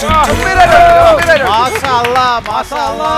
മാഷാ അല്ലാ, മാഷാ അല്ലാ.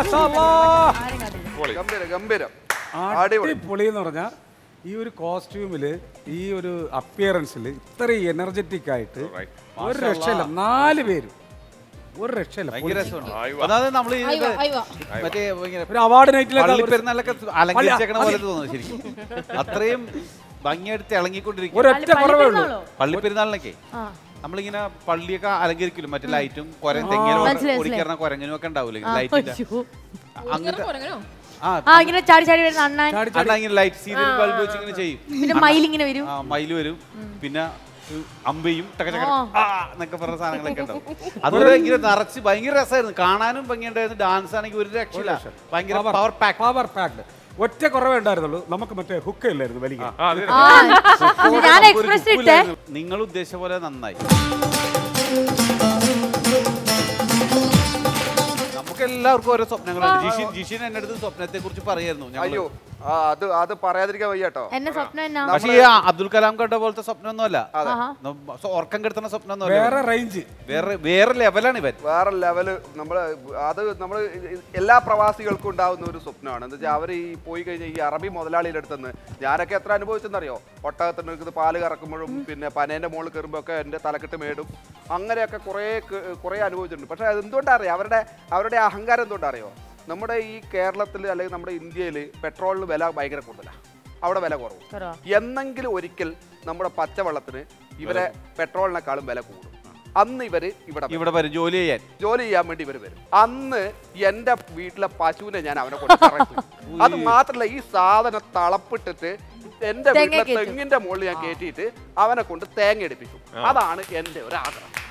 ഗംഭീരം ഗംഭീരം അടിപൊളി അടിപൊളി എന്ന് പറഞ്ഞാൽ ഈ ഒരു കോസ്റ്റ്യൂമിൽ ഈ ഒരു അപ്പിയറൻസിൽ ഇത്രയും എനർജറ്റിക് ആയിട്ട് ഒരു രക്ഷയില്ല നാല് പേരും ഒരു രക്ഷയില്ല ഭയങ്കര രസമുണ്ട് അതായത് നമ്മൾ ഈ അയ്യോ, അയ്യോ. മറ്റേ ഇങ്ങനെ ഒരു അവാർഡ് നൈറ്റിലൊക്കെ പള്ളിപ്പെരുന്നാളൊക്കെ അലങ്കരിച്ചേക്കണ പോലെ തോന്നുന്നു ശരിക്കും അത്രയും ഭംഗിയായിട്ട് തിളങ്ങിക്കൊണ്ടിരിക്കും ഒരൊറ്റ കുറവേ ഉള്ളൂ പള്ളിപ്പെരുന്നാളിനൊക്കെ നമ്മളിങ്ങനെ പള്ളിയൊക്കെ അലങ്കരിക്കില്ല മറ്റേ ലൈറ്റും കുരൻ തെങ്ങിനും മനസ്സിലായി, ഓടിക്കറണ കുരങ്ങനും ഒക്കെ ഉണ്ടാവില്ലേ ആ, ലൈറ്റിന്റെ അയ്യോ. അങ്ങനത്തെ കുറങ്ങനോ ആ ആ ഇങ്ങനെ ചാടി ചാടി വരുന്ന അണ്ണാൻ ചാടി അണ്ണാ ഇങ്ങനെ ലൈറ്റ് സീരിയൽ ബൾബ് വെച്ച് ഇങ്ങനെ ചെയ്യും പിന്നെ മയിലിങ്ങനെ വരും ആ മയില് വരും പിന്നെ ഈ അമ്പയും ടക ടക ആ. ആ എന്നൊക്കെ പറഞ്ഞ സാധനങ്ങളൊക്കെ ഉണ്ടാവും അതുപോലെ ഇങ്ങനെ നിറച്ച് ഭയങ്കര രസമായിരുന്നു കാണാനും ഭംഗിയുണ്ടായിരുന്നു ഡാൻസ് ആണെങ്കിൽ ഒരു രക്ഷയില്ല ഭയങ്കര പവർ പാക്ക് പവർ പാക്ഡ് ഒറ്റ കുറവേ ഉണ്ടായിരുന്നുള്ളൂ നമുക്ക് മറ്റേ ഹുക്ക് ഇല്ലായിരുന്നു വലിയ ആ ഞാൻ എക്സ്പ്രസ് ഇട്ടേ നിങ്ങൾ ഉദ്ദേശിച്ച പോലെ നന്നായി നമുക്ക് എല്ലാവർക്കും ഓരോ സ്വപ്നങ്ങളുണ്ട് ജിഷിൻ ജിഷിൻ എന്റെ അടുത്ത് സ്വപ്നത്തെ കുറിച്ച് പറയായിരുന്നു ഞങ്ങള്. അയ്യോ ആ, അത് അത് പറയാതിരിക്കാൻ വയ്യ കേട്ടോ എന്നെ സ്വപ്നം എന്നാ പക്ഷേ ഈ അബ്ദുൽ കലാം കണ്ട പോലത്തെ സ്വപ്നമൊന്നുമല്ല ആഹാ. നമ്മ- സ്വ- ഉറക്കം കെടുത്തുന്ന സ്വപ്നമൊന്നുമല്ല വേറെ റേഞ്ച് വേറെ വേറെ ലെവലാണ് ഇവൻ വേറെ ലെവല് നമ്മൾ അത് നമ്മൾ എല്ലാ പ്രവാസികൾക്കും ഉണ്ടാവുന്ന ഒരു സ്വപ്നമാണ് എന്താ വെച്ചാൽ അവർ ഈ പോയി കഴിഞ്ഞാൽ ഈ അറബി മുതലാളിയുടെ അടുത്തുനിന്ന് ഞാനൊക്കെ എത്ര അനുഭവിച്ചെന്നറിയോ ഒട്ടകത്തിന് നിൽക്കുന്നത് പാല് കറക്കുമ്പോഴും പിന്നെ പനേൻ്റെ മുകളിൽ കയറുമ്പോൾ ഒക്കെ എൻ്റെ തലക്കെട്ട് മേടും അങ്ങനെയൊക്കെ കുറേ ക- കുറേ അനുഭവിച്ചിട്ടുണ്ട് പക്ഷേ അതെന്തുകൊണ്ടാണ് അറിയോ അവരുടെ അവരുടെ അഹങ്കാരം എന്തുകൊണ്ടാണ് അറിയോ നമ്മുടെ ഈ കേരളത്തിൽ അല്ലെങ്കിൽ നമ്മുടെ ഇന്ത്യയിൽ പെട്രോളിന് വില ഭയങ്കര കൂടുതലാണ് അവിടെ വില കുറവ് കുറവാ. എന്നെങ്കിലും ഒരിക്കൽ നമ്മുടെ പച്ചവെള്ളത്തിന് ഇവരെ പെട്രോളിനേക്കാളും വില കൂടും അന്ന് ഇവര് ഇവിടെ വരും. ഇവിടെ വരും ജോലി ചെയ്യാൻ ജോലി ചെയ്യാൻ വേണ്ടി ഇവർ വരും അന്ന് എൻ്റെ വീട്ടിലെ പശുവിനെ ഞാൻ അവനെ കൊണ്ട് കറക്കും അത് മാത്രല്ല ഈ സാധനം തളപ്പിട്ടിട്ട് എൻ്റെ തേങ്ങ വീട്ടിലെ കയറ്റും. തെങ്ങിന്റെ മുകളിൽ ഞാൻ കയറ്റിയിട്ട് അവനെ കൊണ്ട് തേങ്ങ എടുപ്പിക്കും അതാണ് എൻ്റെ ഒരു ആഗ്രഹം